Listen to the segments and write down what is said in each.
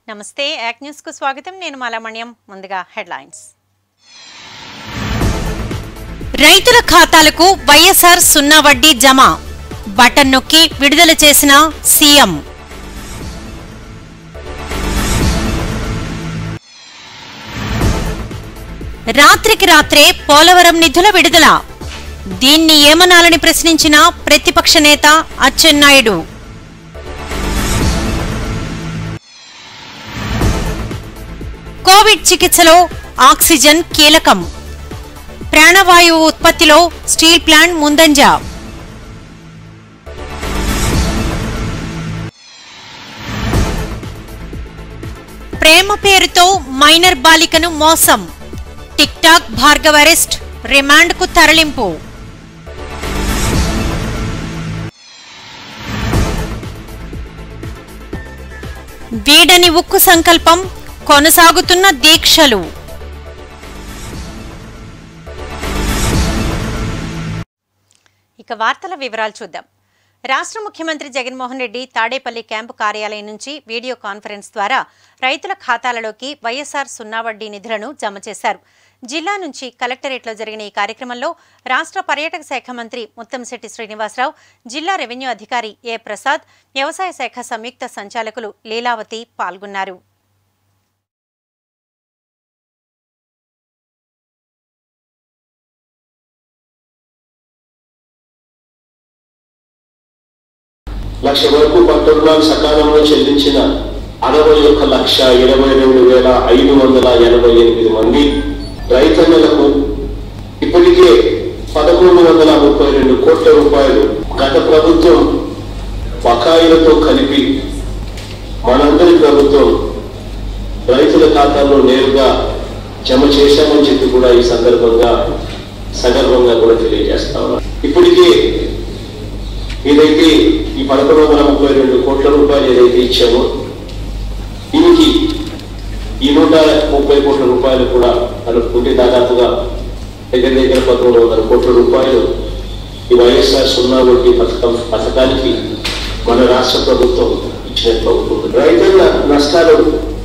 నమస్తే యాక్ న్యూస్ కు స్వాగతం నేను మాలామణ్యం ముందుగా హెడ్లైన్స్ రైతుల ఖాతాలకు వైఎస్ఆర్ సున్నా వడ్డీ జమ బటన్ నొక్కి విడుదల చేసిన సీఎం రాత్రికి రాత్రే పోలవరం నిధుల విడుదల దీన్ని ఏమనాలని ప్రశ్నించిన ప్రతిపక్ష నేత అచ్చెన్నాయుడు కోవిడ్ చికిత్సలో ఆక్సిజన్ కీలకం ప్రాణవాయువు ఉత్పత్తిలో స్టీల్ ప్లాంట్ ముందంజ ప్రేమ పేరుతో మైనర్ బాలికను మోసం టిక్ టాక్ భార్గవ్ అరెస్ట్ రిమాండ్కు తరలింపు వీడని ఉక్కు సంకల్పం కొనసాగుతున్న దీక్షలు ఇక వార్తల వివరాలు చూద్దాం రాష్ట్ర ముఖ్యమంత్రి జగన్మోహన్ రెడ్డి తాడేపల్లి క్యాంపు కార్యాలయం నుంచి వీడియో కాన్ఫరెన్స్ ద్వారా రైతుల ఖాతాలలోకి వైఎస్ఆర్ సున్నా వడ్డీ నిధులను జమ చేశారు జిల్లా నుంచి కలెక్టరేట్లో జరిగిన ఈ కార్యక్రమంలో రాష్ట్ర పర్యాటక శాఖ మంత్రి ముత్తంశెట్టి శ్రీనివాసరావు జిల్లా రెవెన్యూ అధికారి ఏ ప్రసాద్ వ్యవసాయ శాఖ సంయుక్త సంచాలకులు లీలావతి పాల్గొన్నారు లక్ష వరకు పంట రుణాలు సకాలంలో చెల్లించిన అరవై ఒక్క లక్ష ఇరవై రెండు వేల ఐదు వందల ఎనభై ఎనిమిది మంది రైతన్నలకు ఇప్పటికే పదకొండు వందల ముప్పై రెండు కోట్ల రూపాయలు గత ప్రభుత్వం బకాయిలతో కలిపి మనందరి ప్రభుత్వం రైతుల ఖాతాల్లో నేరుగా జమ చేశామని చెప్పి కూడా ఈ సందర్భంగా సగర్వంగా కూడా తెలియజేస్తా ఉన్నాం ఇప్పటికే ఏదైతే ఈ పదకొండు వందల ముప్పై రెండు కోట్ల రూపాయలు ఏదైతే ఇచ్చామో దీనికి ఈ నూట ముప్పై కోట్ల రూపాయలు కూడా కలుపుకుంటే దాదాపుగా దగ్గర దగ్గర పదమూడు వందల కోట్ల రూపాయలు ఈ వైఎస్ఆర్ సున్నా వడ్డీ పథకం పథకానికి మన రాష్ట్ర ప్రభుత్వం ఇచ్చినట్లు అవుతుంది రైతుల నష్టాలు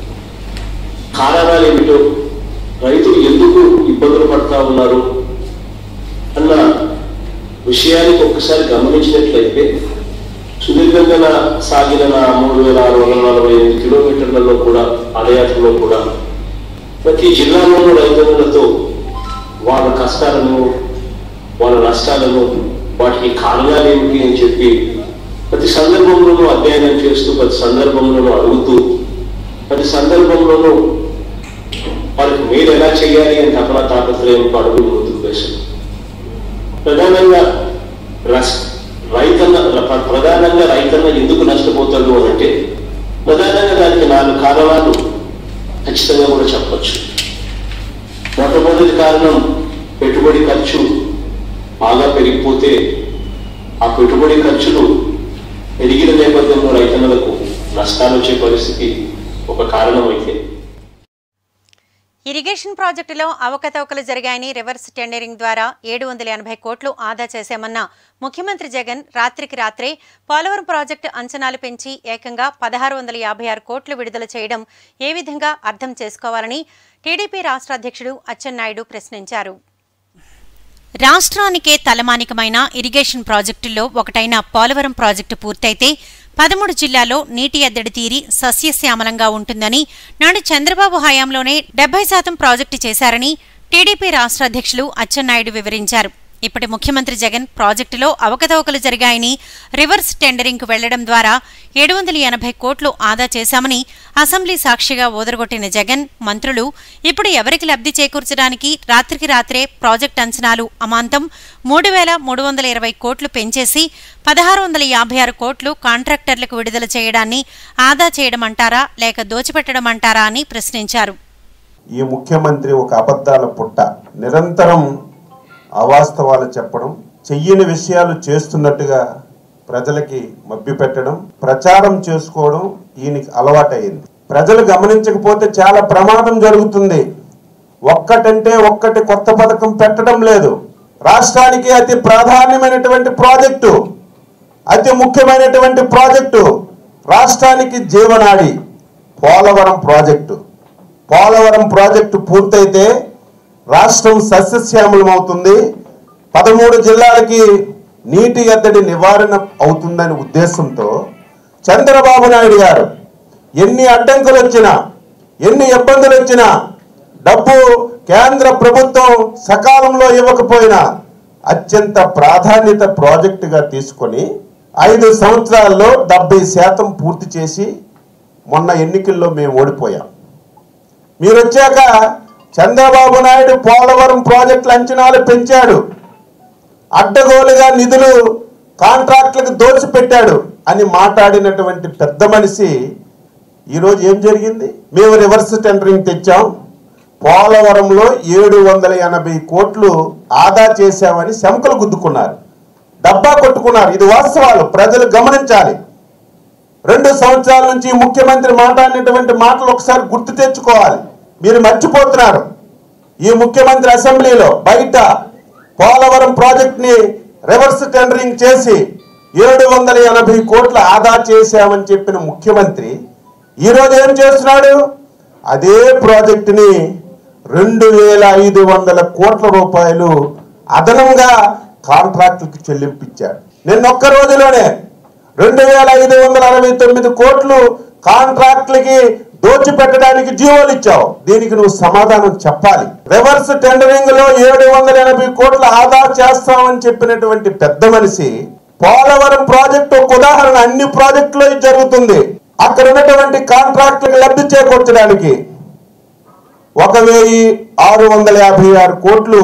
కారణాలు ఏమిటో రైతులు ఎందుకు ఇబ్బందులు పడతా ఉన్నారు అన్న విషయానికి ఒక్కసారి గమనించినట్లయితే సుదీర్ఘంగా సాగిన నా మూడు వేల ఆరు వందల నలభై ఎనిమిది కిలోమీటర్లలో కూడా పాదయాత్రలో కూడా ప్రతి జిల్లాలోనూ రైతన్నులతో వాళ్ళ కష్టాలను వాళ్ళ నష్టాలను వాటికి కారణాలు ఏమిటి అని చెప్పి ప్రతి సందర్భంలోనూ అధ్యయనం చేస్తూ ప్రతి సందర్భంలోనూ అడుగుతూ ప్రతి సందర్భంలోనూ వాళ్ళకి మీరు ఎలా చేయాలి అని తపన తాపత్రయం అడుగులు ముందుకు వేశారు ప్రధానంగా రస్ రైతన్న ప్ర- ప్రధానంగా రైతన్న ఎందుకు నష్టపోతాడు అని అంటే ప్రధానంగా దానికి నాలుగు కారణాలు ఖచ్చితంగా కూడా చెప్పొచ్చు మొట్టమొదటి కారణం పెట్టుబడి ఖర్చు బాగా పెరిగిపోతే ఆ పెట్టుబడి ఖర్చులు పెరిగిన నేపథ్యంలో రైతన్నలకు నష్టాలు వచ్చే పరిస్థితి ఒక కారణం అయితే ఇరిగేషన్ ప్రాజెక్టులో అవకతవకలు జరిగాయని రివర్స్ టెండరింగ్ ద్వారా ఏడు వందల ఎనభై కోట్లు ఆదా చేశామన్న ముఖ్యమంత్రి జగన్ రాత్రికి రాత్రే పోలవరం ప్రాజెక్టు అంచనాలు పెంచి ఏకంగా పదహారు వందల యాభై ఆరు కోట్లు విడుదల చేయడం ఏ విధంగా అర్థం చేసుకోవాలని టీడీపీ రాష్ట్ర అధ్యక్షుడు అచ్చెన్నాయుడు ప్రశ్నించారు రాష్ట్రానికే తలమానికమైన ఇరిగేషన్ ప్రాజెక్టుల్లో ఒకటైన పోలవరం ప్రాజెక్టు పూర్తయితే పదమూడు జిల్లాల్లో నీటి ఎద్దడి తీరి సస్యశ్యామలంగా ఉంటుందని నాడు చంద్రబాబు హయాంలోనే డెబ్బై శాతం ప్రాజెక్టు చేశారని టీడీపీ రాష్ట్ర అధ్యక్షులు అచ్చెన్నాయుడు వివరించారు ఇప్పటి ముఖ్యమంత్రి జగన్ ప్రాజెక్టులో అవకతవకలు జరిగాయని రివర్స్ టెండరింగ్కు వెళ్లడం ద్వారా ఏడు వందల ఎనభై కోట్లు ఆదా చేశామని అసెంబ్లీ సాక్షిగా ఓదరగొట్టిన జగన్ మంత్రులు ఇప్పుడు ఎవరికి లబ్ధి చేకూర్చడానికి రాత్రికి రాత్రే ప్రాజెక్ట్ అంచనాలు అమాంతం మూడు వేల మూడు వందల ఇరవై కోట్లు పెంచేసి పదహారు వందల యాభై ఆరు కోట్లు కాంట్రాక్టర్లకు విడుదల చేయడాన్ని ఆదా చేయడమంటారా లేక దోచిపెట్టడమంటారా అని ప్రశ్నించారు ఈ ముఖ్యమంత్రి ఒక అబద్ధాల పుట్ట నిరంతరం అవాస్తవాలు చెప్పడం చెయ్యని విషయాలు చేస్తున్నట్టుగా ప్రజలకి మభ్యపెట్టడం ప్రచారం చేసుకోవడం ఈయనకి అలవాటయింది ప్రజలు గమనించకపోతే చాలా ప్రమాదం జరుగుతుంది ఒక్కటంటే ఒక్కటి కొత్త పథకం పెట్టడం లేదు రాష్ట్రానికి అతి ప్రాధాన్యమైనటువంటి ప్రాజెక్టు అతి ముఖ్యమైనటువంటి ప్రాజెక్టు రాష్ట్రానికి జీవనాడి పోలవరం ప్రాజెక్టు పోలవరం ప్రాజెక్టు పూర్తయితే రాష్ట్రం సస్యశ్యామలం అవుతుంది పదమూడు జిల్లాలకి నీటి ఎద్దడి నివారణ అవుతుందనే ఉద్దేశంతో చంద్రబాబు నాయుడు గారు ఎన్ని అడ్డంకులు వచ్చినా ఎన్ని ఇబ్బందులు వచ్చినా డబ్బు కేంద్ర ప్రభుత్వం సకాలంలో ఇవ్వకపోయినా అత్యంత ప్రాధాన్యత ప్రాజెక్టుగా తీసుకొని ఐదు సంవత్సరాల్లో డెబ్బై శాతం పూర్తి చేసి మొన్న ఎన్నికల్లో మేము ఓడిపోయాం మీరు వచ్చాక చంద్రబాబు నాయుడు పోలవరం ప్రాజెక్టుల అంచనాలు పెంచాడు అడ్డగోలుగా నిధులు కాంట్రాక్టులకు దోచిపెట్టాడు అని మాట్లాడినటువంటి పెద్ద మనిషి ఈరోజు ఏం జరిగింది మేము రివర్స్ టెండరింగ్ తెచ్చాం పోలవరంలో ఏడు వందల ఎనభై కోట్లు ఆదా చేశామని శంకలు గుద్దుకున్నారు డబ్బా కొట్టుకున్నారు ఇది వాస్తవాలు ప్రజలు గమనించాలి రెండు సంవత్సరాల నుంచి ముఖ్యమంత్రి మాట్లాడినటువంటి మాటలు ఒకసారి గుర్తు తెచ్చుకోవాలి మీరు మర్చిపోతున్నారు ఈ ముఖ్యమంత్రి అసెంబ్లీలో బయట పోలవరం ప్రాజెక్ట్ ని రివర్స్ టెండరింగ్ చేసి ఏడు వందల ఎనభై కోట్ల ఆదా చేశామని చెప్పిన ముఖ్యమంత్రి ఈరోజు ఏం చేస్తున్నాడు అదే ప్రాజెక్టుని రెండు వేల ఐదు వందల కోట్ల రూపాయలు అదనంగా కాంట్రాక్టులకు చెల్లింపించాడు నిన్న ఒక్క రోజులోనే రెండు వేల ఐదు వందల అరవై తొమ్మిది కోట్లు కాంట్రాక్టులకి దోచిపెట్టడానికి జీవోలు ఇచ్చావు దీనికి నువ్వు సమాధానం చెప్పాలి రివర్స్ టెండరింగ్ లో ఏడు వందల ఎనభై కోట్ల ఆదా చేస్తామని చెప్పినటువంటి పెద్ద మనిషి పోలవరం ప్రాజెక్టు ఒక ఉదాహరణ అన్ని ప్రాజెక్టులో ఇది జరుగుతుంది అక్కడ ఉన్నటువంటి కాంట్రాక్టులకు లబ్ధి చేకూర్చడానికి ఒక వెయ్యి ఆరు వందల యాభై ఆరు కోట్లు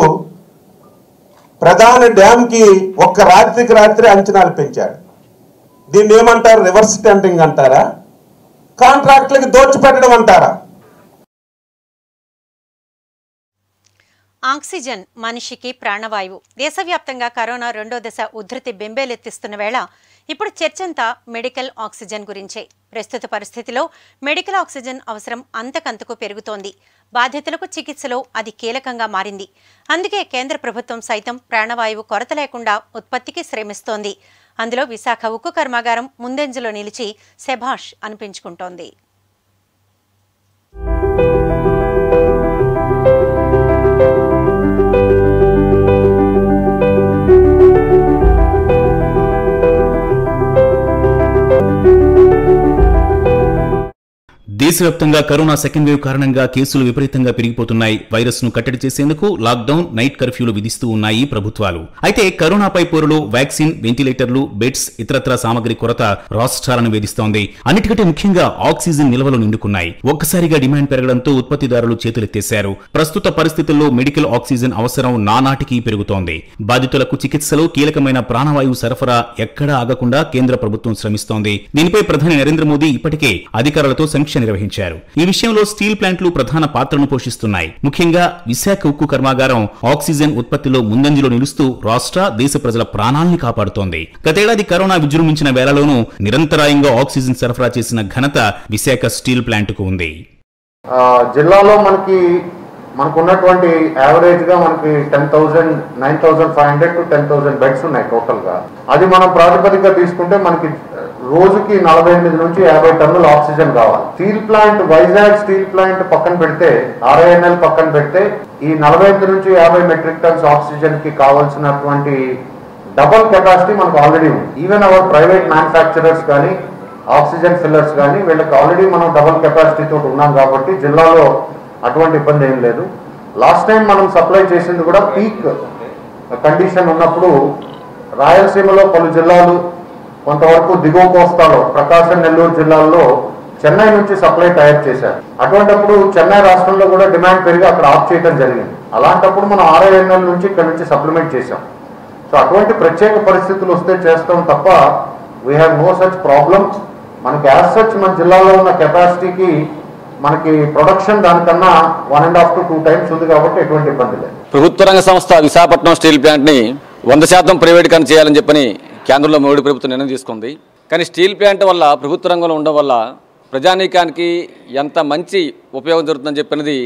ప్రధాన డ్యామ్ కి ఒక్క రాత్రికి రాత్రి అంచనాలు పెంచాడు దీన్ని ఏమంటారు రివర్స్ టెండరింగ్ అంటారా కాంట్రాక్టులకి దోచిపెట్టడం అంటారా ఆక్సిజన్ మనిషికి ప్రాణవాయువు దేశవ్యాప్తంగా కరోనా రెండో దశ ఉధృతి బెంబేలెత్తిస్తున్న వేళ ఇప్పుడు చర్చంతా మెడికల్ ఆక్సిజన్ గురించే ప్రస్తుత పరిస్థితిలో మెడికల్ ఆక్సిజన్ అవసరం అంతకంతకు పెరుగుతోంది బాధితులకు చికిత్సలో అది కీలకంగా మారింది అందుకే కేంద్ర ప్రభుత్వం సైతం ప్రాణవాయువు కొరత లేకుండా ఉత్పత్తికి శ్రమిస్తోంది అందులో విశాఖ ఉక్కు కర్మాగారం ముందంజలో నిలిచి శభాష్ అనిపించుకుంటోంది దేశవ్యాప్తంగా కరోనా సెకండ్ వేవ్ కారణంగా కేసులు విపరీతంగా పెరిగిపోతున్నాయి వైరస్ ను కట్టడి చేసేందుకు లాక్డౌన్ నైట్ కర్ఫ్యూలు విధిస్తూ ఉన్నాయి ప్రభుత్వాలు అయితే కరోనాపై పోరులో వ్యాక్సిన్ వెంటిలేటర్లు బెడ్స్ ఇతరత్ర సామగ్రి కొరత రాష్ట్రాలను వేధిస్తోంది అన్నిటికంటే ముఖ్యంగా ఆక్సిజన్ నిల్వలు నిండుకున్నాయి ఒక్కసారిగా డిమాండ్ పెరగడంతో ఉత్పత్తిదారులు చేతులెత్తేశారు ప్రస్తుత పరిస్థితుల్లో మెడికల్ ఆక్సిజన్ అవసరం నానాటికి పెరుగుతోంది బాధితులకు చికిత్సలో కీలకమైన ప్రాణవాయువు సరఫరా ఎక్కడా ఆగకుండా కేంద్ర ప్రభుత్వం శ్రమిస్తోంది దీనిపై ప్రధాని నరేంద్ర మోదీ ఇప్పటికే అధికారులతో సమీక్ష నిర్వహించారు ఈ విషయంలో స్టీల్ ప్లాంట్లు ప్రధాన పాత్రను పోషిస్తున్నాయి ముఖ్యంగా విశాఖ ఉక్కు కర్మాగారం ఆక్సిజన్ ఉత్పత్తిలో ముందంజలో నిలుస్తూ రాష్ట్ర దేశ ప్రజల ప్రాణాల్ని కాపాడుతోంది గతేడాది కరోనా విజృంభించిన వేళలోనూ నిరంతరాయంగా ఆక్సిజన్ సరఫరా చేసిన ఘనత విశాఖ స్టీల్ ప్లాంట్కు ఉంది ఆ, జిల్లాలో మనకి మనకు ఉన్నటువంటి యావరేజ్ గా మనకి ten thousand nine thousand five hundred to ten thousand beds ఉన్నాయి టోటల్ గా అది మనం ప్రాతిపదికగా తీసుకుంటే మనకి రోజుకి నలభై ఎనిమిది నుంచి యాభై టన్నుల ఆక్సిజన్ కావాలి steel plant Vizag steel plant పక్కన పెడితే ఆర్ఐఎన్ఎల్ పక్కన పెడితే ఈ నలభై ఎనిమిది నుంచి యాభై మెట్రిక్ టన్స్ ఆక్సిజన్ కి కావాల్సినటువంటి డబల్ కెపాసిటీ మనకు ఆల్రెడీ ఉంది ఈవెన్ అవర్ ప్రైవేట్ మ్యానుఫ్యాక్చరర్స్ కానీ ఆక్సిజన్ ఫిల్లర్స్ కానీ వీళ్ళకి ఆల్రెడీ మనం డబల్ కెపాసిటీ తోటి ఉన్నాం కాబట్టి జిల్లాలో అటువంటి ఇబ్బంది ఏం లేదు లాస్ట్ టైం మనం సప్లై చేసింది కూడా పీక్ కండిషన్ ఉన్నప్పుడు రాయలసీమలో పలు జిల్లాలు కొంతవరకు దిగువ కోస్తాలో ప్రకాశం నెల్లూరు జిల్లాల్లో చెన్నై నుంచి సప్లై తయారు చేశారు అటువంటప్పుడు చెన్నై రాష్ట్రంలో కూడా డిమాండ్ పెరిగి అక్కడ ఆఫ్ చేయడం జరిగింది అలాంటప్పుడు మనం ఆర్ఐఎన్ఎల్ నుంచి ఇక్కడ నుంచి సప్లిమెంట్ చేశాం సో అటువంటి ప్రత్యేక పరిస్థితులు వస్తే చేస్తాం తప్ప we have no such problems మనకి యాజ్ సచ్ మన జిల్లాలో ఉన్న కెపాసిటీకి మనకి ప్రొడక్షన్ దానికన్నా one and half to two times ఉంది కాబట్టి ఎటువంటి ఇబ్బంది లేదు ప్రభుత్వ రంగ సంస్థ విశాఖపట్నం స్టీల్ ప్లాంట్ని వంద శాతం ప్రైవేటీకరణ చేయాలని చెప్పని కేంద్రంలో మోడీ ప్రభుత్వం నిర్ణయం తీసుకుంది కానీ స్టీల్ ప్లాంట్ వల్ల ప్రభుత్వ రంగంలో ఉండడం వల్ల ప్రజానీకానికి ఎంత మంచి ఉపయోగం జరుగుతుందని చెప్పినది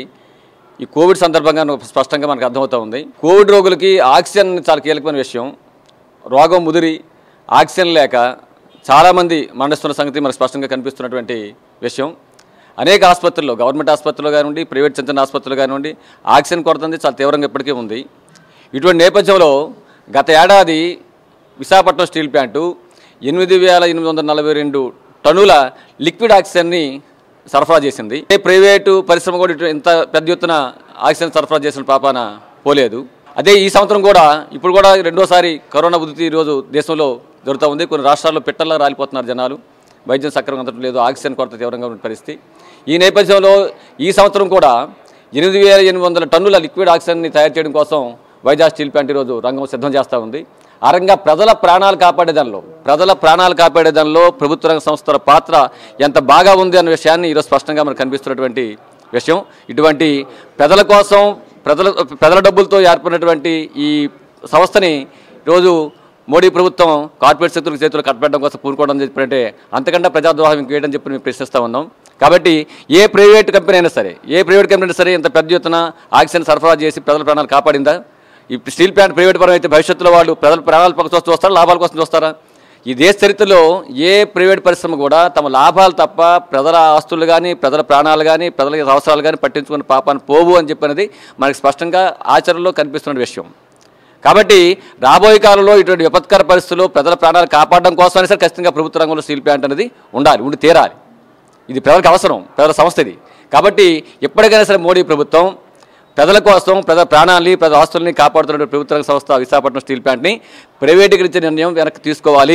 ఈ కోవిడ్ సందర్భంగా మనకు స్పష్టంగా మనకు అర్థమవుతా ఉంది కోవిడ్ రోగులకి ఆక్సిజన్ చాలా కీలకమైన విషయం రోగం ముదిరి ఆక్సిజన్ లేక చాలామంది మరణిస్తున్న సంగతి మనకు స్పష్టంగా కనిపిస్తున్నటువంటి విషయం అనేక ఆసుపత్రుల్లో గవర్నమెంట్ ఆసుపత్రుల్లో కానివ్వండి ప్రైవేట్ చిన్న చిన్న ఆసుపత్రులు కానివ్వండి ఆక్సిజన్ కొరత ఉంది చాలా తీవ్రంగా ఇప్పటికీ ఉంది ఇటువంటి నేపథ్యంలో గత ఏడాది విశాఖపట్నం స్టీల్ ప్లాంటు ఎనిమిది వేల ఎనిమిది వందల నలభై రెండు టన్నుల లిక్విడ్ ఆక్సిజన్ని సరఫరా చేసింది ఏ ప్రైవేటు పరిశ్రమ కూడా ఇటు ఇంత పెద్ద ఎత్తున ఆక్సిజన్ సరఫరా చేసిన పాపాన పోలేదు అదే ఈ సంవత్సరం కూడా ఇప్పుడు కూడా రెండోసారి కరోనా ఉధృతి ఈరోజు దేశంలో జరుగుతూ ఉంది కొన్ని రాష్ట్రాల్లో పెట్టల్లా రాలిపోతున్నారు జనాలు వైద్యం సక్రమంగా అందటం లేదు ఆక్సిజన్ కొరత తీవ్రంగా ఉన్న పరిస్థితి ఈ నేపథ్యంలో ఈ సంవత్సరం కూడా ఎనిమిది వేల ఎనిమిది వందల టన్నుల లిక్విడ్ ఆక్సిజన్ని తయారు చేయడం కోసం వైజాగ్ స్టీల్ ప్లాంట్ ఈరోజు రంగం సిద్ధం చేస్తూ ఉంది ఆ రంగా ప్రజల ప్రాణాలు కాపాడే దానిలో ప్రజల ప్రాణాలు కాపాడే దానిలో ప్రభుత్వ రంగ సంస్థల పాత్ర ఎంత బాగా ఉంది అన్న విషయాన్ని ఈరోజు స్పష్టంగా మనకు కనిపిస్తున్నటువంటి విషయం ఇటువంటి ప్రజల కోసం ప్రజల ప్రజల డబ్బులతో ఏర్పడినటువంటి ఈ సంస్థని ఈరోజు మోడీ ప్రభుత్వం కార్పొరేట్ శక్తులకు చేతులు కట్టబెట్టడం కోసం పూనుకోవడం చెప్పినట్టే అంతకంటే ప్రజాద్రోహం ఇంకేయడం చెప్పి మేము ప్రశ్నిస్తూ ఉన్నాం కాబట్టి ఏ ప్రైవేట్ కంపెనీ అయినా సరే ఏ ప్రైవేట్ కంపెనీ అయినా సరే ఇంత పెద్ద ఎత్తున ఆక్సిజన్ సరఫరా చేసి ప్రజల ప్రాణాలు కాపాడిందా ఈ స్టీల్ ప్లాంట్ ప్రైవేట్ పరం అయితే భవిష్యత్తులో వాళ్ళు ప్రజల ప్రాణాల పక్క చూస్తూ వస్తారా లాభాల కోసం చూస్తారా ఈ దేశ చరిత్రలో ఏ ప్రైవేట్ పరిశ్రమ కూడా తమ లాభాలు తప్ప ప్రజల ఆస్తులు కానీ ప్రజల ప్రాణాలు కానీ ప్రజల అవసరాలు కానీ పట్టించుకున్న పాపాన్ని పోవు అని చెప్పినది మనకి స్పష్టంగా ఆచరణలో కనిపిస్తున్న విషయం కాబట్టి రాబోయే కాలంలో ఇటువంటి విపత్కర పరిస్థితుల్లో ప్రజల ప్రాణాలు కాపాడడం కోసమైనా సరే ఖచ్చితంగా ప్రభుత్వ రంగంలో స్టీల్ ప్లాంట్ అనేది ఉండాలి ఉండి తీరాలి ఇది ప్రజలకు అవసరం ప్రజల సంస్థ ఇది కాబట్టి ఎప్పటికైనా సరే మోడీ ప్రభుత్వం ప్రజల కోసం ప్రజల ప్రాణాలని ప్రజల ఆస్తుల్ని కాపాడుతున్న ప్రభుత్వ రంగ సంస్థ విశాఖపట్నం స్టీల్ ప్లాంట్ని ప్రైవేటీకరించే నిర్ణయం వెనక్కి తీసుకోవాలి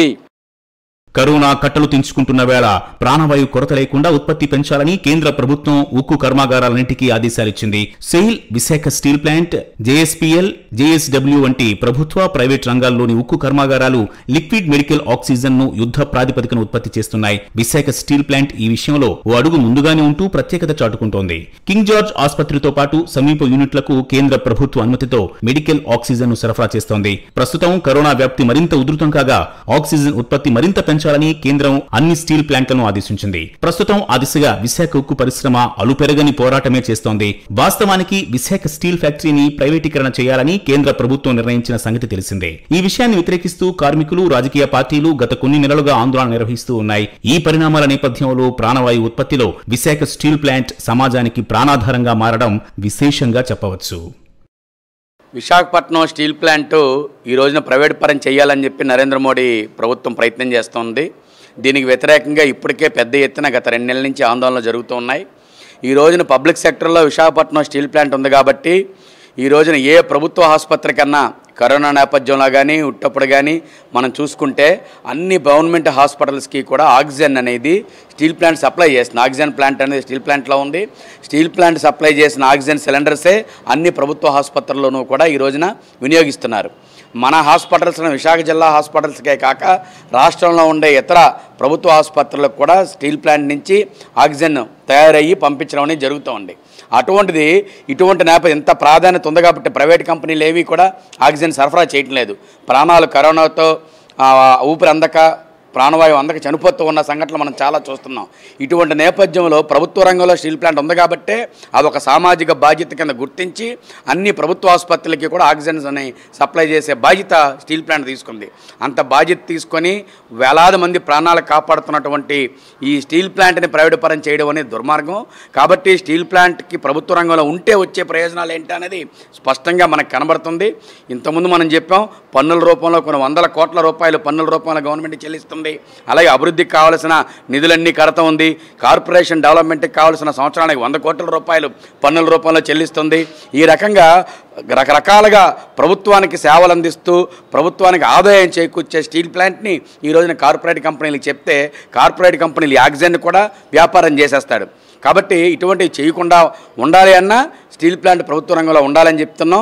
కరోనా కట్టలు తెంచుకుంటున్న వేళ ప్రాణవాయు కొరత లేకుండా ఉత్పత్తి పెంచాలని కేంద్ర ప్రభుత్వం ఉక్కు కర్మాగారాలన్నింటికీ ఆదేశాలిచ్చింది SAIL Visakha steel plant JSPL JSW వంటి ప్రభుత్వ ప్రైవేట్ రంగాల్లోని ఉక్కు కర్మాగారాలు లిక్విడ్ మెడికల్ ఆక్సిజన్ ను యుద్ధ ప్రాతిపదికన ఉత్పత్తి చేస్తున్నాయి విశాఖ స్టీల్ ప్లాంట్ ఈ విషయంలో ఓ అడుగు ముందుగానే ఉంటూ ప్రత్యేకత చాటుకుంటోంది కింగ్ జార్జ్ ఆసుపత్రితో పాటు సమీప యూనిట్లకు కేంద్ర ప్రభుత్వ అనుమతితో మెడికల్ ఆక్సిజన్ ను సరఫరా చేస్తోంది ప్రస్తుతం కరోనా వ్యాప్తి మరింత ఉధృతం కాగా ఆక్సిజన్ ఉత్పత్తి మరింత పెంచాలని కేంద్రం అన్ని స్టీల్ ప్లాంట్లను ఆదేశించింది ప్రస్తుతం ఆ దిశగా విశాఖ ఉక్కు పరిశ్రమ అలుపెరగని పోరాటమే చేస్తోంది వాస్తవానికి విశాఖ స్టీల్ ఫ్యాక్టరీని ప్రైవేటీకరణ చేయాలని కేంద్ర ప్రభుత్వం నిర్ణయించిన సంగతి తెలిసిందే ఈ విషయాన్ని వ్యతిరేకిస్తూ కార్మికులు రాజకీయ పార్టీలు గత కొన్ని నెలలుగా ఆందోళన నిర్వహిస్తూ ఉన్నాయి ఈ పరిణామాల నేపథ్యంలో ప్రాణవాయు ఉత్పత్తిలో విశాఖ స్టీల్ ప్లాంట్ సమాజానికి ప్రాణాధారంగా మారడం విశేషంగా చెప్పవచ్చు విశాఖపట్నం స్టీల్ ప్లాంటు ఈ రోజున ప్రైవేట్ పరం చేయాలని చెప్పి నరేంద్ర మోడీ ప్రభుత్వం ప్రయత్నం చేస్తోంది దీనికి వ్యతిరేకంగా ఇప్పటికే పెద్ద ఎత్తున గత రెండు నెలల నుంచి ఆందోళనలు జరుగుతూ ఉన్నాయి ఈ రోజున పబ్లిక్ సెక్టర్లో విశాఖపట్నం స్టీల్ ప్లాంట్ ఉంది కాబట్టి ఈ రోజున ఏ ప్రభుత్వ ఆసుపత్రి కన్నా కరోనా నేపథ్యంలో కానీ ఉట్టప్పుడు కానీ మనం చూసుకుంటే అన్ని గవర్నమెంట్ హాస్పిటల్స్కి కూడా ఆక్సిజన్ అనేది స్టీల్ ప్లాంట్ సప్లై చేస్తుంది ఆక్సిజన్ ప్లాంట్ అనేది స్టీల్ ప్లాంట్లో ఉంది స్టీల్ ప్లాంట్ సప్లై చేసిన ఆక్సిజన్ సిలిండర్సే అన్ని ప్రభుత్వ ఆసుపత్రుల్లోనూ కూడా ఈ రోజున వినియోగిస్తున్నారు మన హాస్పిటల్స్ విశాఖ జిల్లా హాస్పిటల్స్కే కాక రాష్ట్రంలో ఉండే ఇతర ప్రభుత్వ ఆసుపత్రులకు కూడా స్టీల్ ప్లాంట్ నుంచి ఆక్సిజన్ తయారయ్యి పంపించడం అనేది జరుగుతూ ఉంది అటువంటిది ఇటువంటి నేపథ్యం ఎంత ప్రాధాన్యత ఉంది కాబట్టి ప్రైవేట్ కంపెనీలు ఏవి కూడా ఆక్సిజన్ సరఫరా చేయటం లేదు ప్రాణాలు కరోనాతో ఆ, ఊపిరి అందక ప్రాణవాయువు అందక చనిపోతూ ఉన్న సంఘటనలు మనం చాలా చూస్తున్నాం ఇటువంటి నేపథ్యంలో ప్రభుత్వ రంగంలో స్టీల్ ప్లాంట్ ఉంది కాబట్టే అదొక సామాజిక బాధ్యత కింద గుర్తించి అన్ని ప్రభుత్వ ఆసుపత్రులకి కూడా ఆక్సిజన్ అని సప్లై చేసే బాధ్యత స్టీల్ ప్లాంట్ తీసుకుంది అంత బాధ్యత తీసుకొని వేలాది మంది ప్రాణాలు కాపాడుతున్నటువంటి ఈ స్టీల్ ప్లాంట్ని ప్రైవేట్ పరం చేయడం అనేది దుర్మార్గం కాబట్టి స్టీల్ ప్లాంట్కి ప్రభుత్వ రంగంలో ఉంటే వచ్చే ప్రయోజనాలు ఏంటి అనేది స్పష్టంగా మనకు కనబడుతుంది ఇంతకుముందు మనం చెప్పాం పన్నుల రూపంలో కొన్ని వందల కోట్ల రూపాయలు పన్నుల రూపంలో గవర్నమెంట్ చెల్లిస్తుంది అలాగే అభివృద్ధికి కావాల్సిన నిధులన్నీ కడత ఉంది కార్పొరేషన్ డెవలప్మెంట్కి కావాల్సిన సంవత్సరానికి వంద కోట్ల రూపాయలు పన్నుల రూపంలో చెల్లిస్తుంది ఈ రకంగా రకరకాలుగా ప్రభుత్వానికి సేవలు అందిస్తూ ప్రభుత్వానికి ఆదాయం చేకూర్చే స్టీల్ ప్లాంట్ని ఈ రోజున కార్పొరేట్ కంపెనీలకు చెప్తే కార్పొరేట్ కంపెనీలు ఈ ఆక్సిజన్ కూడా వ్యాపారం చేసేస్తాడు కాబట్టి ఇటువంటివి చేయకుండా ఉండాలి అన్నా స్టీల్ ప్లాంట్ ప్రభుత్వ రంగంలో ఉండాలని చెప్తున్నాం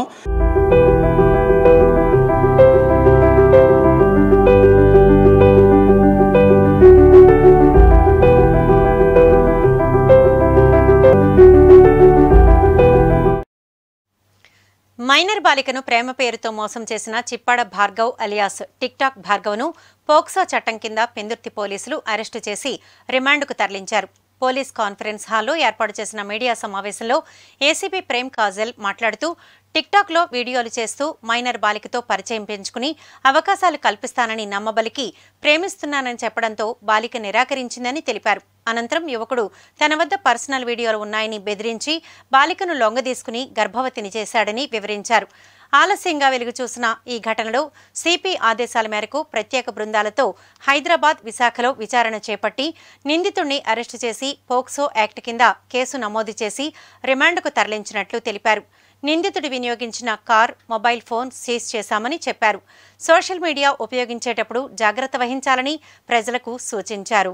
మైనర్ బాలికను ప్రేమ పేరుతో మోసం చేసిన Chippada Bhargav alias tik tok భార్గవ్ను పోక్సో చట్టం కింద పెందుర్తి పోలీసులు అరెస్టు చేసి రిమాండ్కు తరలించారు పోలీస్ కాన్ఫరెన్స్ హాల్లో ఏర్పాటు చేసిన మీడియా సమావేశంలో ఏసీపీ ప్రేమ్ కాజల్ మాట్లాడుతూ టిక్టాక్లో వీడియోలు చేస్తూ మైనర్ బాలికతో పరిచయం పెంచుకుని అవకాశాలు కల్పిస్తానని నమ్మబలికి ప్రేమిస్తున్నానని చెప్పడంతో బాలిక నిరాకరించిందని తెలిపారు అనంతరం యువకుడు తన వద్ద పర్సనల్ వీడియోలు ఉన్నాయని బెదిరించి బాలికను లొంగదీసుకుని గర్భవతిని చేశాడని వివరించారు ఆలస్యంగా వెలుగు చూసిన ఈ ఘటనలో సిపి ఆదేశాల మేరకు ప్రత్యేక బృందాలతో హైదరాబాద్ విశాఖలో విచారణ చేపట్టి నిందితుడిని అరెస్టు చేసి పోక్సో యాక్ట్ కింద కేసు నమోదు చేసి రిమాండ్కు తరలించినట్లు తెలిపారు నిందితుడు వినియోగించిన కార్ మొబైల్ ఫోన్ సీజ్ చేశామని చెప్పారు సోషల్ మీడియా ఉపయోగించేటప్పుడు జాగ్రత్త వహించాలని ప్రజలకు సూచించారు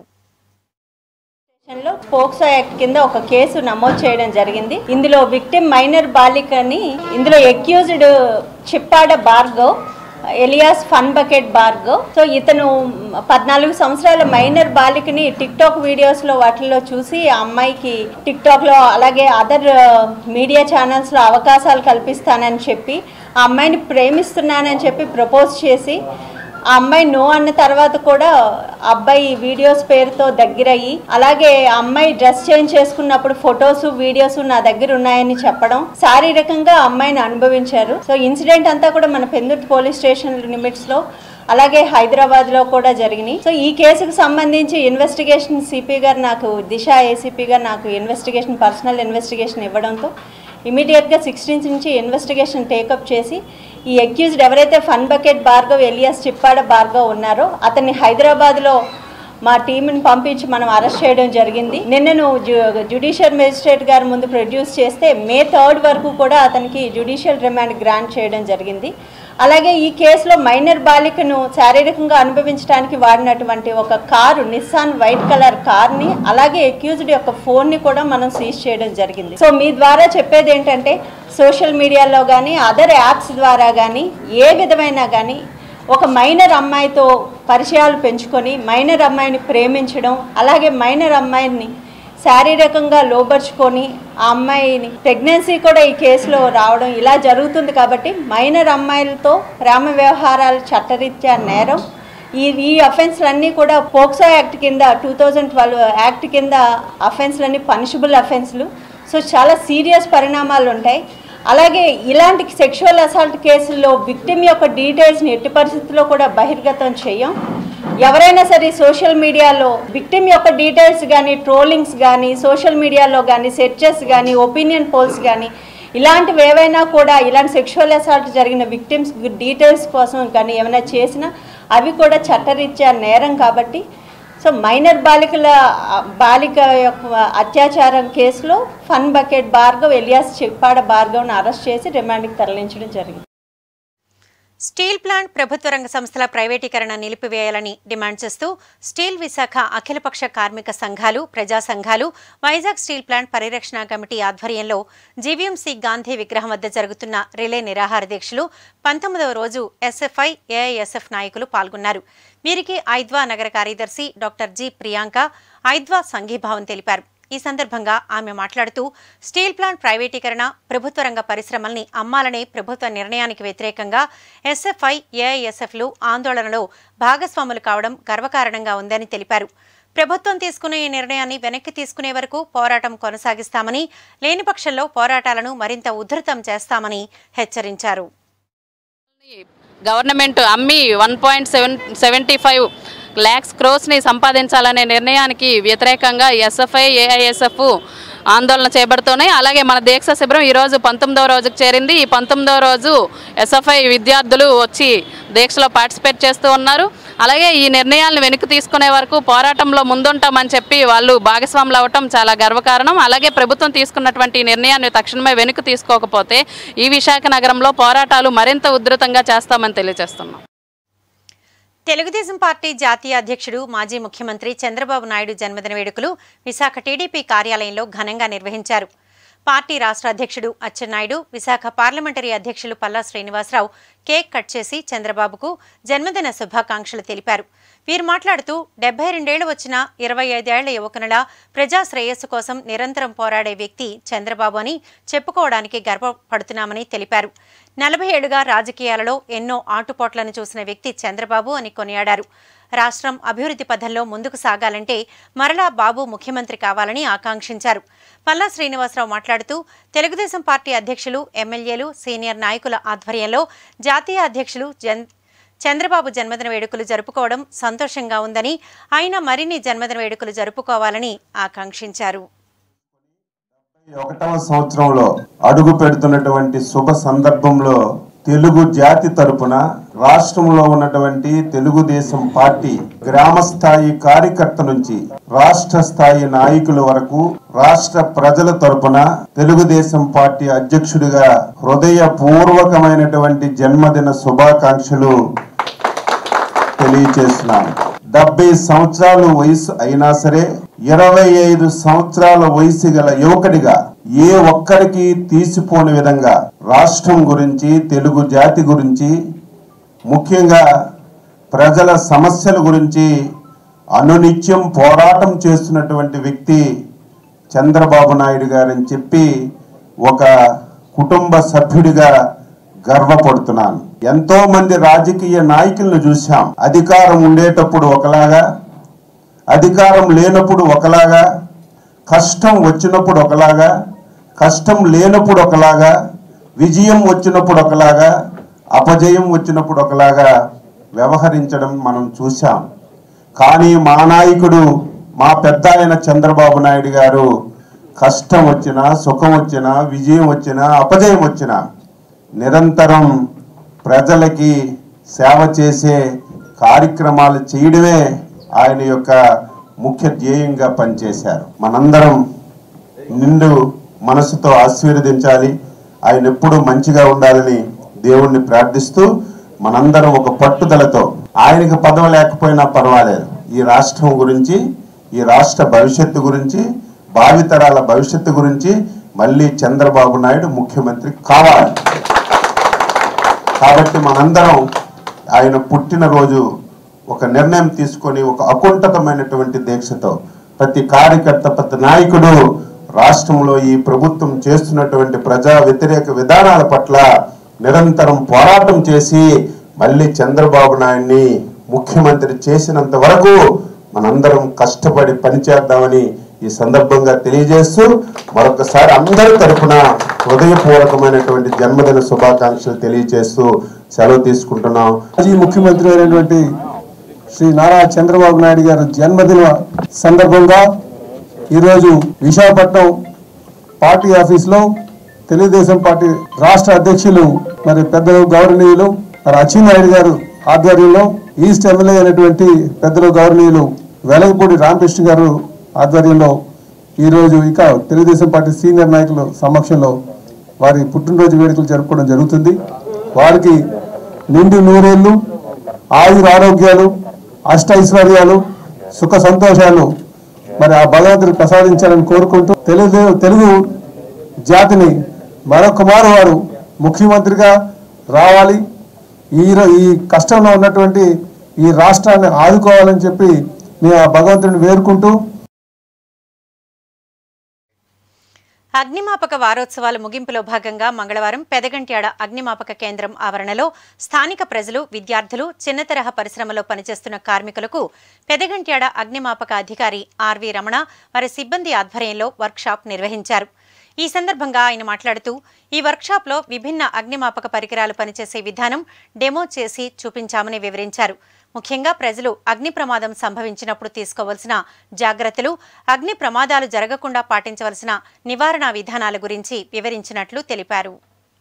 లో పోక్సో యాక్ట్ కింద ఒక కేసు నమోదు చేయడం జరిగింది ఇందులో విక్టిమ్ మైనర్ బాలికని ఇందులో accused Chippada Bhargav alias fun bucket Bhargav so ఇతను పద్నాలుగు సంవత్సరాల మైనర్ బాలికని టిక్ టాక్ వీడియోస్లో వాటిల్లో చూసి ఆ అమ్మాయికి టిక్ టాక్లో అలాగే అదర్ మీడియా ఛానల్స్లో అవకాశాలు కల్పిస్తానని చెప్పి ఆ అమ్మాయిని ప్రేమిస్తున్నానని చెప్పి ప్రపోజ్ చేసి ఆ అమ్మాయి నో అన్న తర్వాత కూడా ఆ అబ్బాయి వీడియోస్ పేరుతో దగ్గరయ్యి అలాగే ఆ అమ్మాయి డ్రెస్ చేంజ్ చేసుకున్నప్పుడు ఫొటోస్ వీడియోస్ నా దగ్గర ఉన్నాయని చెప్పడం శారీరకంగా ఆ అమ్మాయిని అనుభవించారు సో ఇన్సిడెంట్ అంతా కూడా మన పెందుర్తి పోలీస్ స్టేషన్ లిమిట్స్ లో అలాగే హైదరాబాద్ లో కూడా జరిగినాయి సో ఈ కేసుకు సంబంధించి ఇన్వెస్టిగేషన్ సిపి గారు నాకు దిశ ఏసీపీ గారు నాకు ఇన్వెస్టిగేషన్ పర్సనల్ ఇన్వెస్టిగేషన్ ఇవ్వడంతో ఇమీడియట్గా సిక్స్టీన్త్ నుంచి ఇన్వెస్టిగేషన్ టేకప్ చేసి ఈ అక్యూజ్డ్ ఎవరైతే fun bucket Bhargav alias Chippada Bhargav ఉన్నారో అతన్ని హైదరాబాద్లో మా టీంని పంపించి మనం అరెస్ట్ చేయడం జరిగింది నిన్నను జ్యుడిషియల్ మేజిస్ట్రేట్ గారి ముందు ప్రొడ్యూస్ చేస్తే మే థర్డ్ వరకు కూడా అతనికి జ్యుడిషియల్ రిమాండ్ గ్రాంట్ చేయడం జరిగింది అలాగే ఈ కేసులో మైనర్ బాలికను శారీరకంగా అనుభవించడానికి వాడినటువంటి ఒక కారు నిస్సాన్ వైట్ కలర్ కార్ని అలాగే అక్యూజ్డ్ యొక్క ఫోన్ని కూడా మనం సీజ్ చేయడం జరిగింది సో మీ ద్వారా చెప్పేది ఏంటంటే సోషల్ మీడియాలో కానీ అదర్ యాప్స్ ద్వారా కానీ ఏ విధమైన కానీ ఒక మైనర్ అమ్మాయితో పరిచయాలు పెంచుకొని మైనర్ అమ్మాయిని ప్రేమించడం అలాగే మైనర్ అమ్మాయిని శారీరకంగా లోబర్చుకొని ఆ అమ్మాయిని ప్రెగ్నెన్సీ కూడా ఈ కేసులో రావడం ఇలా జరుగుతుంది కాబట్టి మైనర్ అమ్మాయిలతో ప్రేమ వ్యవహారాలు చట్టరీత్యా నేరం ఈ ఈ అఫెన్స్లన్నీ కూడా పోక్సో యాక్ట్ కింద టూ థౌజండ్ ట్వెల్వ్ యాక్ట్ కింద అఫెన్స్లన్నీ పనిషబుల్ అఫెన్స్లు సో చాలా సీరియస్ పరిణామాలు ఉంటాయి అలాగే ఇలాంటి సెక్షువల్ అసాల్ట్ కేసుల్లో విక్టిమ్ యొక్క డీటెయిల్స్ని ఎట్టి పరిస్థితుల్లో కూడా బహిర్గతం చేయం ఎవరైనా సరే సోషల్ మీడియాలో విక్టిమ్ యొక్క డీటెయిల్స్ కానీ ట్రోలింగ్స్ కానీ సోషల్ మీడియాలో కానీ సెర్చెస్ కానీ ఒపీనియన్ పోల్స్ కానీ ఇలాంటివి ఏవైనా కూడా ఇలాంటి సెక్షువల్ అసాల్ట్ జరిగిన విక్టిమ్స్ డీటెయిల్స్ కోసం కానీ ఏమైనా చేసినా అవి కూడా చట్టరీత్యా నేరం కాబట్టి సో మైనర్ బాలికల బాలిక యొక్క అత్యాచారం కేసులో fun bucket Bhargav alias Chippada భార్గవ్ను అరెస్ట్ చేసి రిమాండ్కి తరలించడం జరిగింది స్టీల్ ప్లాంట్ ప్రభుత్వ రంగ సంస్థల ప్రైవేటీకరణ నిలిపివేయాలని డిమాండ్ చేస్తూ స్టీల్ విశాఖ అఖిలపక్ష కార్మిక సంఘాలు ప్రజా సంఘాలు వైజాగ్ స్టీల్ ప్లాంట్ పరిరక్షణ కమిటీ ఆధ్వర్యంలో జీవీఎంసీ గాంధీ విగ్రహం వద్ద జరుగుతున్న రిలే నిరాహార దీక్షలు పంతొమ్మిదవ రోజు ఎస్ఎఫ్ఐ ఏఐఎస్ఎఫ్ నాయకులు పాల్గొన్నారు వీరికి ఐద్వా నగర కార్యదర్శి డాక్టర్ జి ప్రియాంక ఐద్వా సంఘీభావం తెలిపారు ఈ సందర్భంగా ఆమె మాట్లాడుతూ స్టీల్ ప్లాంట్ ప్రైవేటీకరణ ప్రభుత్వ రంగ పరిశ్రమల్ని అమ్మాలనే ప్రభుత్వ నిర్ణయానికి వ్యతిరేకంగా ఎస్ఎఫ్ఐ ఏఐఎస్ఎఫ్లు ఆందోళనలో భాగస్వాములు కావడం గర్వకారణంగా ఉందని తెలిపారు ప్రభుత్వం తీసుకున్న ఈ నిర్ణయాన్ని వెనక్కి తీసుకునే వరకు పోరాటం కొనసాగిస్తామని లేని పక్షంలో పోరాటాలను మరింత ఉధృతం చేస్తామని హెచ్చరించారు గవర్నమెంట్ అమ్మి one point seven seventy five lakhs క్రోస్ని సంపాదించాలనే నిర్ణయానికి వ్యతిరేకంగా ఎస్ఎఫ్ఐ ఏఐఎస్ఎఫ్ ఆందోళన చేపడుతున్నాయి అలాగే మన దీక్ష శిబిరం ఈరోజు పంతొమ్మిదవ రోజుకు చేరింది ఈ పంతొమ్మిదవ రోజు ఎస్ఎఫ్ఐ విద్యార్థులు వచ్చి దీక్షలో పార్టిసిపేట్ చేస్తూ ఉన్నారు అలాగే ఈ నిర్ణయాలను వెనక్కి తీసుకునే వరకు పోరాటంలో ముందుంటామని చెప్పి వాళ్ళు భాగస్వాములు అవటం చాలా గర్వకారణం అలాగే ప్రభుత్వం తీసుకున్నటువంటి ఈ నిర్ణయాన్ని తక్షణమే వెనక్కి తీసుకోకపోతే ఈ విశాఖ నగరంలో పోరాటాలు మరింత ఉధృతంగా చేస్తామని తెలియజేస్తున్నాం తెలుగుదేశం పార్టీ జాతీయ అధ్యక్షుడు మాజీ ముఖ్యమంత్రి చంద్రబాబు నాయుడు జన్మదిన వేడుకలు విశాఖ టీడీపీ కార్యాలయంలో ఘనంగా నిర్వహించారు పార్టీ రాష్ట్ర అధ్యక్షుడు అచ్చెన్నాయుడు విశాఖ పార్లమెంటరీ అధ్యక్షులు పల్లా శ్రీనివాసరావు కేక్ కట్ చేసి చంద్రబాబుకు జన్మదిన శుభాకాంక్షలు తెలిపారు వీరు మాట్లాడుతూ డెబ్బై రెండేళ్లు వచ్చిన ఇరవై ఐదేళ్ల యువకునిలా ప్రజా శ్రేయస్సు కోసం నిరంతరం పోరాడే వ్యక్తి చంద్రబాబు అని చెప్పుకోవడానికి గర్వపడుతున్నామని తెలిపారు నలభై ఏళ్లుగా రాజకీయాలలో ఎన్నో ఆటుపోట్లను చూసిన వ్యక్తి చంద్రబాబు అని కొనియాడారు రాష్ట్రం అభివృద్ధి పథంలో ముందుకు సాగాలంటే మరలా బాబు ముఖ్యమంత్రి కావాలని ఆకాంక్షించారు పల్లా శ్రీనివాసరావు మాట్లాడుతూ తెలుగుదేశం పార్టీ అధ్యక్షులు ఎమ్మెల్యేలు సీనియర్ నాయకుల ఆధ్వర్యంలో జాతీయ అధ్యక్షులు జన్ చంద్రబాబు జన్మదిన వేడుకలు జరుపుకోవడం సంతోషంగా ఉందని ఆయన మరిన్ని జన్మదిన వేడుకలు జరుపుకోవాలని ఆకాంక్షించారు ఒకటవ సంవత్సరంలో అడుగు పెడుతున్నటువంటి శుభ సందర్భంలో తెలుగు జాతి తరపున రాష్ట్రంలో ఉన్నటువంటి తెలుగుదేశం పార్టీ గ్రామ స్థాయి కార్యకర్త నుంచి రాష్ట్ర స్థాయి నాయకుల వరకు రాష్ట్ర ప్రజల తరపున తెలుగుదేశం పార్టీ అధ్యక్షుడిగా హృదయపూర్వకమైనటువంటి జన్మదిన శుభాకాంక్షలు తెలియచేస్తున్నాను డెబ్బై సంవత్సరాలు వయసు అయినా సరే ఇరవై ఐదు సంవత్సరాల వయసు గల యువకుడిగా ఏ ఒక్కరికి తీసిపోని విధంగా రాష్ట్రం గురించి తెలుగు జాతి గురించి ముఖ్యంగా ప్రజల సమస్యల గురించి అనునిత్యం పోరాటం చేస్తున్నటువంటి వ్యక్తి చంద్రబాబు నాయుడు గారని చెప్పి ఒక కుటుంబ సభ్యుడిగా గర్వపడుతున్నాను ఎంతో మంది రాజకీయ నాయకులను చూశాం అధికారం ఉండేటప్పుడు ఒకలాగా అధికారం లేనప్పుడు ఒకలాగా కష్టం వచ్చినప్పుడు ఒకలాగా కష్టం లేనప్పుడు ఒకలాగా విజయం వచ్చినప్పుడు ఒకలాగా అపజయం వచ్చినప్పుడు ఒకలాగా వ్యవహరించడం మనం చూశాం కానీ మా నాయకుడు మా పెద్ద ఆయన చంద్రబాబు నాయుడు గారు కష్టం వచ్చినా సుఖం వచ్చినా విజయం వచ్చినా అపజయం వచ్చినా నిరంతరం ప్రజలకి సేవ చేసే కార్యక్రమాలు చేయడమే ఆయన యొక్క ముఖ్య ధ్యేయంగా పనిచేశారు మనందరం నిండు మనసుతో ఆశీర్వదించాలి ఆయన ఎప్పుడూ మంచిగా ఉండాలని దేవుణ్ణి ప్రార్థిస్తూ మనందరం ఒక పట్టుదలతో ఆయనకి పదవి లేకపోయినా పర్వాలేదు ఈ రాష్ట్రం గురించి ఈ రాష్ట్ర భవిష్యత్తు గురించి భావితరాల భవిష్యత్తు గురించి మళ్ళీ చంద్రబాబు నాయుడు ముఖ్యమంత్రి కావాలి కాబట్టి మనందరం ఆయన పుట్టినరోజు ఒక నిర్ణయం తీసుకొని ఒక అకుంఠతమైనటువంటి దీక్షతో ప్రతి కార్యకర్త ప్రతి నాయకుడు రాష్ట్రంలో ఈ ప్రభుత్వం చేస్తున్నటువంటి ప్రజా వ్యతిరేక విధానాల పట్ల నిరంతరం పోరాటం చేసి మళ్ళీ చంద్రబాబు నాయుడిని ముఖ్యమంత్రి చేసినంత వరకు మనందరం కష్టపడి పనిచేద్దామని ఈ సందర్భంగా తెలియజేస్తూ మరొకసారి అందరి తరపున హృదయపూర్వకమైనటువంటి జన్మదిన శుభాకాంక్షలు తెలియజేస్తూ సెలవు తీసుకుంటున్నాం మాజీ ముఖ్యమంత్రి అయినటువంటి శ్రీ నారా చంద్రబాబు నాయుడు గారి జన్మదిన సందర్భంగా ఈరోజు విశాఖపట్నం పార్టీ ఆఫీస్లో తెలుగుదేశం పార్టీ రాష్ట్ర అధ్యక్షులు మరి పెద్దలు గౌరవనీయులు మరి అచ్చెన్నాయుడు గారు ఆధ్వర్యంలో ఈస్ట్ ఎమ్మెల్యే అయినటువంటి పెద్దలు గౌరవనీయులు వెలగపూడి రామకృష్ణ గారు ఆధ్వర్యంలో ఈరోజు ఇక తెలుగుదేశం పార్టీ సీనియర్ నాయకుల సమక్షంలో వారి పుట్టినరోజు వేడుకలు జరుపుకోవడం జరుగుతుంది వారికి నిండు నూరేళ్లు ఆయుర ఆరోగ్యాలు అష్ట ఐశ్వర్యాలు సుఖ సంతోషాలు మరి ఆ భగవంతుడు ప్రసాదించాలని కోరుకుంటూ తెలుగు తెలుగు జాతిని మరొక మారు వారు ముఖ్యమంత్రిగా రావాలి ఈ రో- ఈ కష్టంలో ఉన్నటువంటి ఈ రాష్ట్రాన్ని ఆదుకోవాలని చెప్పి మేము ఆ భగవంతుడిని వేరుకుంటూ అగ్నిమాపక వారోత్సవాల ముగింపులో భాగంగా మంగళవారం పెదగంట్యాడ అగ్నిమాపక కేంద్రం ఆవరణలో స్థానిక ప్రజలు విద్యార్థులు చిన్న తరహా పరిశ్రమలో పనిచేస్తున్న కార్మికులకు పెదగంట్యాడ అగ్నిమాపక అధికారి ఆర్వి రమణ వారి సిబ్బంది ఆధ్వర్యంలో వర్క్షాప్ నిర్వహించారు ఈ సందర్భంగా ఆయన మాట్లాడుతూ ఈ వర్క్షాప్లో విభిన్న అగ్నిమాపక పరికరాలు పనిచేసే విధానం డెమో చేసి చూపించామని వివరించారు ముఖ్యంగా ప్రజలు అగ్ని ప్రమాదం సంభవించినప్పుడు తీసుకోవాల్సిన జాగ్రత్తలు అగ్ని ప్రమాదాలు జరగకుండా పాటించవలసిన నివారణ విధానాల గురించి వివరించినట్లు తెలిపారు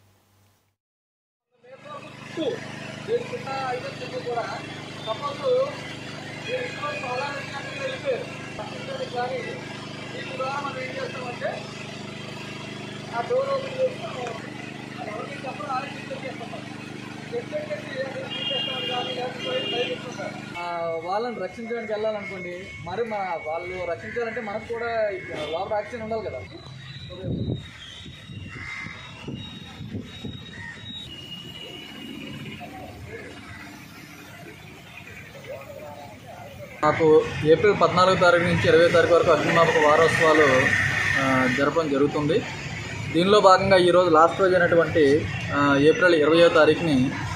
ఆ, వాళ్ళని రక్షించడానికి వెళ్ళాలనుకోండి మరి మన వాళ్ళు రక్షించాలంటే మనకు కూడా లోపల ఆక్సిజన్ ఉండాలి కదా నాకు ఏప్రిల్ పద్నాలుగో తారీఖు నుంచి ఇరవై తారీఖు వరకు అగ్నిమాపక వారోత్సవాలు ఆ, జరపడం జరుగుతుంది దీనిలో భాగంగా ఈరోజు లాస్ట్ రోజు అయినటువంటి ఆ, ఏప్రిల్ ఇరవయో తారీఖుని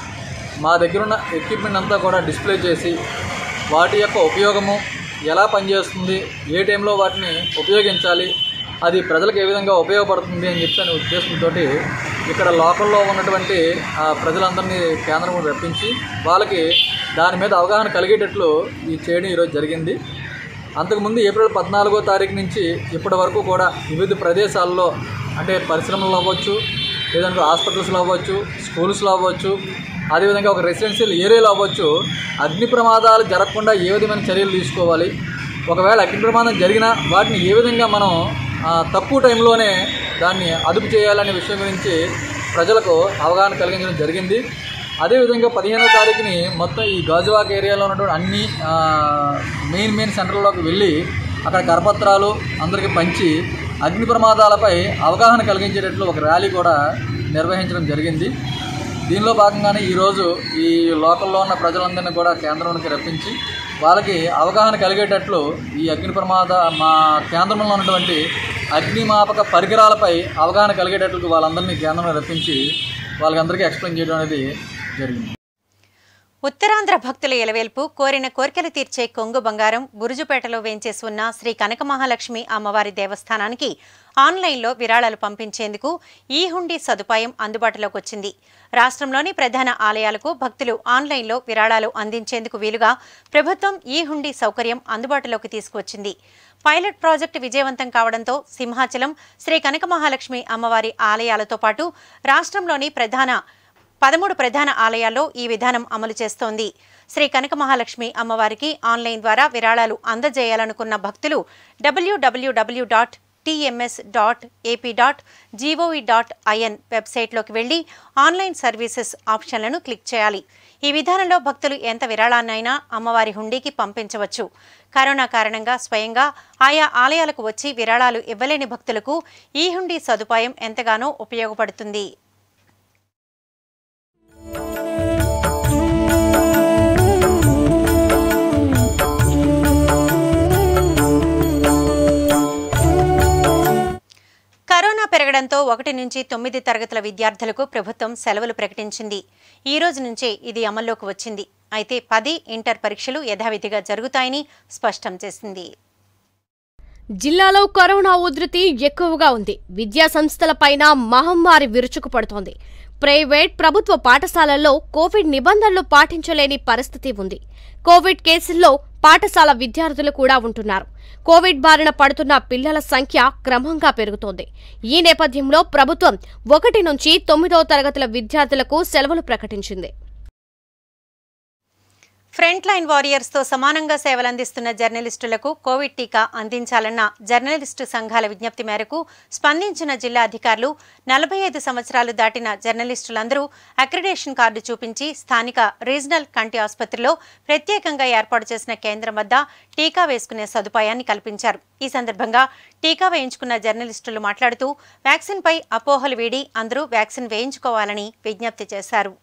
మా దగ్గర ఉన్న ఎక్విప్మెంట్ అంతా కూడా డిస్ప్లే చేసి వాటి యొక్క ఉపయోగము ఎలా పనిచేస్తుంది ఏ టైంలో వాటిని ఉపయోగించాలి అది ప్రజలకు ఏ విధంగా ఉపయోగపడుతుంది అని చెప్పి అనే ఉద్దేశంతో ఇక్కడ లోకల్లో ఉన్నటువంటి ఆ, ప్రజలందరినీ కేంద్రం రప్పించి వాళ్ళకి దాని మీద అవగాహన కలిగేటట్లు ఈ చేయడం ఈరోజు జరిగింది అంతకుముందు ఏప్రిల్ పద్నాలుగో తారీఖు నుంచి ఇప్పటి వరకు కూడా వివిధ ప్రదేశాల్లో అంటే పరిశ్రమలు అవ్వచ్చు లేదంటే హాస్పిటల్స్లో అవ్వచ్చు స్కూల్స్లో అవ్వచ్చు అదేవిధంగా ఒక రెసిడెన్షియల్ ఏరియాలో అవ్వచ్చు అగ్ని ప్రమాదాలు జరగకుండా ఏ విధమైన చర్యలు తీసుకోవాలి ఒకవేళ అగ్ని ప్రమాదం జరిగినా వాటిని ఏ విధంగా మనం ఆ, తక్కువ టైంలోనే దాన్ని అదుపు చేయాలనే విషయం గురించి ప్రజలకు అవగాహన కలిగించడం జరిగింది అదేవిధంగా పదిహేనో తారీఖుని మొత్తం ఈ గాజువాక్ ఏరియాలో ఉన్నటువంటి అన్ని ఆ, మెయిన్ మెయిన్ సెంటర్లోకి వెళ్ళి అక్కడ కరపత్రాలు అందరికీ పంచి అగ్ని ప్రమాదాలపై అవగాహన కలిగించేటట్లు ఒక ర్యాలీ కూడా నిర్వహించడం జరిగింది దీనిలో భాగంగానే ఈరోజు ఈ లోకల్లో ఉన్న ప్రజలందరినీ కూడా కేంద్రానికి రప్పించి వాళ్ళకి అవగాహన కలిగేటట్లు ఈ అగ్ని ప్రమాద మా కేంద్రంలో ఉన్నటువంటి అగ్నిమాపక పరికరాలపై అవగాహన కలిగేటట్లు వాళ్ళందరినీ కేంద్రం రప్పించి వాళ్ళకందరికీ ఎక్స్ప్లెయిన్ చేయడం అనేది జరిగింది ఉత్తరాంధ్ర భక్తుల ఎలవేల్పు కోరిన కోరికలు తీర్చే కొంగు బంగారం బురుజుపేటలో వేంచేసి ఉన్న శ్రీ కనక మహాలక్ష్మి అమ్మవారి దేవస్థానానికి ఆన్లైన్లో విరాళాలు పంపించేందుకు ఈ హుండీ సదుపాయం అందుబాటులోకి వచ్చింది రాష్ట్రంలోని ప్రధాన ఆలయాలకు భక్తులు ఆన్లైన్లో విరాళాలు అందించేందుకు వీలుగా ప్రభుత్వం ఈ హుండీ సౌకర్యం అందుబాటులోకి తీసుకువచ్చింది పైలట్ ప్రాజెక్టు విజయవంతం కావడంతో సింహాచలం శ్రీ కనక మహాలక్ష్మి అమ్మవారి ఆలయాలతో పాటు రాష్ట్రంలోని ప్రధాన పదమూడు ప్రధాన ఆలయాల్లో ఈ విధానం అమలు చేస్తోంది శ్రీ కనక మహాలక్ష్మి అమ్మవారికి ఆన్లైన్ ద్వారా విరాళాలు అందజేయాలనుకున్న భక్తులు WWW dot TMS dot AP dot GOE dot IN వెబ్సైట్లోకి వెళ్లి ఆన్లైన్ సర్వీసెస్ ఆప్షన్లను క్లిక్ చేయాలి ఈ విధానంలో భక్తులు ఎంత విరాళాన్నైనా అమ్మవారి హుండీకి పంపించవచ్చు కరోనా కారణంగా స్వయంగా ఆయా ఆలయాలకు వచ్చి విరాళాలు ఇవ్వలేని భక్తులకు ఈ హుండీ సదుపాయం ఎంతగానో ఉపయోగపడుతుంది కరోనా పెరగడంతో ఒకటి నుంచి తొమ్మిది తరగతుల విద్యార్థులకు ప్రభుత్వం సెలవులు ప్రకటించింది ఈ రోజు నుంచే ఇది అమల్లోకి వచ్చింది అయితే పది ఇంటర్ పరీక్షలు యథావిధిగా జరుగుతాయని స్పష్టం చేసింది జిల్లాలో కరోనా ఉధృతి ఎక్కువగా ఉంది విద్యా సంస్థలపైన మహమ్మారి విరుచుకుపడుతోంది ప్రైవేట్ ప్రభుత్వ పాఠశాలల్లో కోవిడ్ నిబంధనలు పాటించలేని పరిస్థితి ఉంది కోవిడ్ కేసుల్లో పాఠశాల విద్యార్థులు కూడా ఉంటున్నారు కోవిడ్ బారిన పడుతున్న పిల్లల సంఖ్య క్రమంగా పెరుగుతోంది ఈ నేపథ్యంలో ప్రభుత్వం ఒకటి నుంచి తొమ్మిదో తరగతుల విద్యార్థులకు సెలవులు ప్రకటించింది ఫ్రంట్ లైన్ వారియర్స్ తో సమానంగా సేవలందిస్తున్న జర్నలిస్టులకు కోవిడ్ టీకా అందించాలన్న జర్నలిస్టు సంఘాల విజ్ఞప్తి మేరకు స్పందించిన జిల్లా అధికారులు నలభై ఐదు సంవత్సరాలు దాటిన జర్నలిస్టులందరూ అక్రిడేషన్ కార్డు చూపించి స్థానిక రీజనల్ కంటి ఆసుపత్రిలో ప్రత్యేకంగా ఏర్పాటు చేసిన కేంద్రం వద్ద టీకా వేసుకునే సదుపాయాన్ని కల్పించారు ఈ సందర్భంగా టీకా వేయించుకున్న జర్నలిస్టులు మాట్లాడుతూ వ్యాక్సిన్పై అపోహలు వీడి అందరూ వ్యాక్సిన్ వేయించుకోవాలని విజ్ఞప్తి చేశారు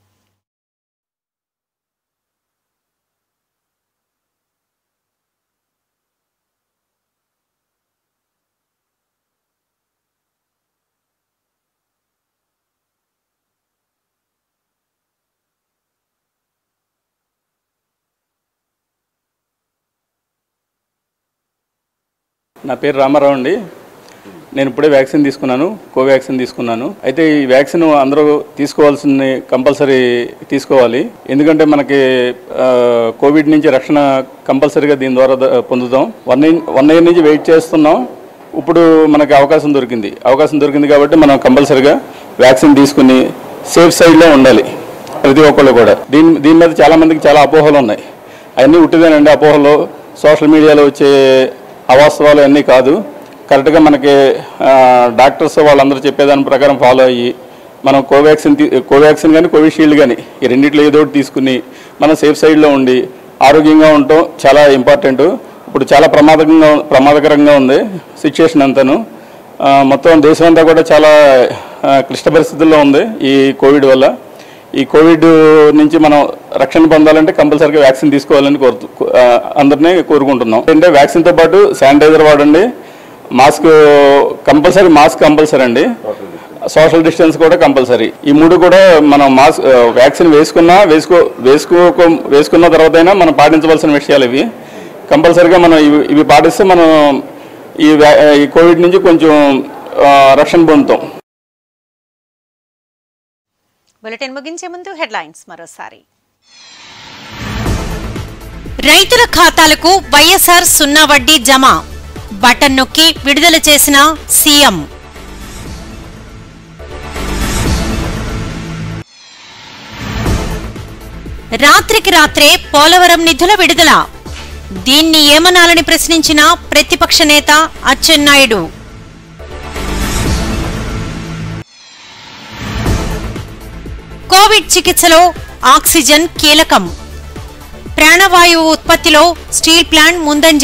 నా పేరు రామారావు అండి నేను ఇప్పుడే వ్యాక్సిన్ తీసుకున్నాను కోవాక్సిన్ తీసుకున్నాను అయితే ఈ వ్యాక్సిన్ అందరూ తీసుకోవాల్సింది కంపల్సరీ తీసుకోవాలి ఎందుకంటే మనకి ఆ, కోవిడ్ నుంచి రక్షణ కంపల్సరీగా దీని ద్వారా ద- పొందుతాం వన్ ఇయర్ వన్ ఇయర్ నుంచి వెయిట్ చేస్తున్నాం ఇప్పుడు మనకి అవకాశం దొరికింది అవకాశం దొరికింది కాబట్టి మనం కంపల్సరీగా వ్యాక్సిన్ తీసుకుని సేఫ్ సైడ్లో ఉండాలి ప్రతి ఒక్కళ్ళు కూడా దీని దీని మీద చాలా మందికి చాలా అపోహలు ఉన్నాయి అవన్నీ ఉట్టిదేనండి అపోహలు సోషల్ మీడియాలో వచ్చే అవాస్తవాలు అన్నీ కాదు కరెక్ట్గా మనకి ఆ, డాక్టర్స్ వాళ్ళందరూ చెప్పేదాని ప్రకారం ఫాలో అయ్యి మనం కోవాక్సిన్ తీ- కోవాక్సిన్ కానీ కోవిషీల్డ్ కానీ ఈ రెండిట్లో ఏదో ఒకటి తీసుకుని మనం సేఫ్ సైడ్లో ఉండి ఆరోగ్యంగా ఉండటం చాలా ఇంపార్టెంట్ ఇప్పుడు చాలా ప్రమాదకంగా ప్రమాదకరంగా ఉంది సిచ్యుయేషన్ అంతాను ఆ, మొత్తం దేశం అంతా కూడా చాలా ఆ, క్లిష్ట పరిస్థితుల్లో ఉంది ఈ కోవిడ్ వల్ల ఈ కోవిడ్ నుంచి మనం రక్షణ పొందాలంటే కంపల్సరీగా వ్యాక్సిన్ తీసుకోవాలని కోరుతూ ఆ, అందరినీ కోరుకుంటున్నాం అంటే వ్యాక్సిన్తో పాటు శానిటైజర్ వాడండి మాస్క్ కంపల్సరీ మాస్క్ కంపల్సరీ అండి సోషల్ డిస్టెన్స్ కూడా కంపల్సరీ ఈ మూడు కూడా మనం మాస్క్ ఆ, వ్యాక్సిన్ వేసుకున్నా వేసుకో వేసుకో వేసుకున్న తర్వాత అయినా మనం పాటించవలసిన విషయాలు ఇవి కంపల్సరీగా మనం ఇవి ఇవి పాటిస్తే మనం ఈ వ్యా- ఈ కోవిడ్ నుంచి కొంచెం ఆ, రక్షణ పొందుతాం బులెటిన్ ముగించే ముందు హెడ్లైన్స్ మరోసారి రైతుల ఖాతాలకు వైఎస్ఆర్ సున్నా వడ్డీ జమ బటన్ నొక్కి విడుదల చేసిన సీఎం రాత్రికి రాత్రే పోలవరం నిధుల విడుదల దీన్ని ఏమనాలని ప్రశ్నించిన ప్రతిపక్ష నేత అచ్చెన్నాయుడు కోవిడ్ చికిత్సలో ఆక్సిజన్ కీలకం ప్రాణవాయువు ఉత్పత్తిలో స్టీల్ ప్లాంట్ ముందంజ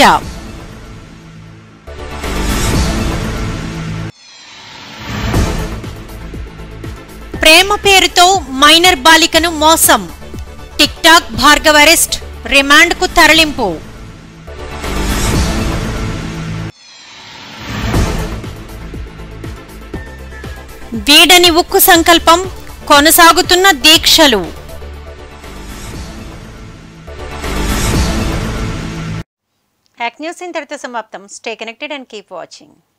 ప్రేమ పేరుతో మైనర్ బాలికను మోసం టిక్ టాక్ భార్గవ్ అరెస్ట్ రిమాండ్కు తరలింపు వీడని ఉక్కు సంకల్పం కొనసాగుతున్న దీక్షలు హ్యాక్ న్యూస్ ఇంతటితో సమాప్తం stay connected and keep watching